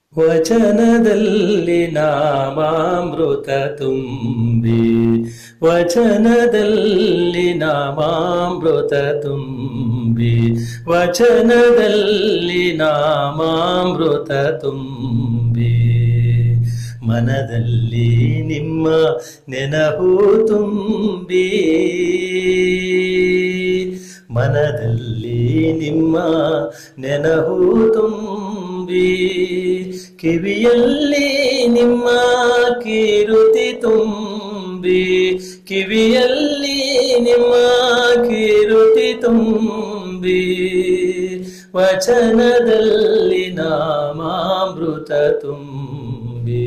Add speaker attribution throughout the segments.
Speaker 1: ವಚನದಲ್ಲಿ ನಾಮಾಮೃತ ತುಂಬಿ ವಚನದಲ್ಲಿ ನಾಮಾಮೃತ ತುಂಬಿ ವಚನದಲ್ಲಿ ನಾಮಾಮೃತ ತುಂಬಿ ಮನದಲ್ಲಿ ನಿಮ್ಮ ನೆನಹು ತುಂಬಿ ಮನದಲ್ಲಿ ನಿಮ್ಮ ನೆನಹು ತುಂಬಿ ಕಿವಿಯಲ್ಲಿ ನಿಮ್ಮ ಕೀರುತಿ ತುಂಬಿ ಕಿವಿಯಲ್ಲಿ ನಿಮ್ಮ ಕೀರುತಿ ತುಂಬಿ ವಚನದಲ್ಲಿ ನಾಮಾಮೃತ ತುಂಬಿ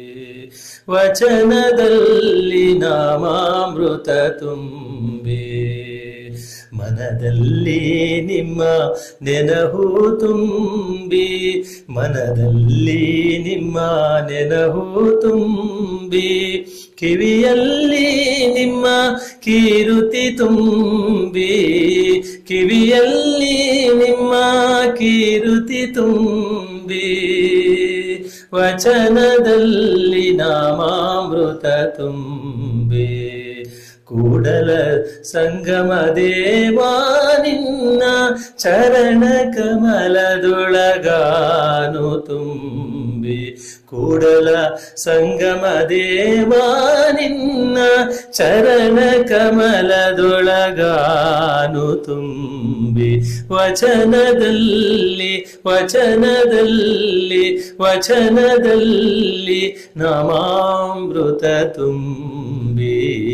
Speaker 1: ವಚನದಲ್ಲಿ ನಾಮಾಮೃತ ತುಂಬಿ ಮನದಲ್ಲಿ ನಿಮ್ಮ ನೆನಹು ತುಂಬಿ ಮನದಲ್ಲಿ ನಿಮ್ಮ ನೆನಹು ತುಂಬಿ ಕಿವಿಯಲ್ಲಿ ನಿಮ್ಮ ಕೀರುತಿ ತುಂಬಿ ಕಿವಿಯಲ್ಲಿ ನಿಮ್ಮ ಕೀರುತಿ ತುಂಬಿ ವಚನದಲ್ಲಿ ನಾಮಾಮೃತ ತುಂಬಿ ಕೂಡಲ ಸಂಗಮ ದೇವಾ ನಿನ್ನ ಚರಣ ಕಮಲದೊಳಗಾನು ತುಂಬಿ ಕೂಡಲ ಸಂಗಮ ದೇವಾ ನಿನ್ನ ಚರಣ ಕಮಲದೊಳಗಾನು ತುಂಬಿ ವಚನದಲ್ಲಿ ವಚನದಲ್ಲಿ ವಚನದಲ್ಲಿ ನಮಾಮೃತ ತುಂಬಿ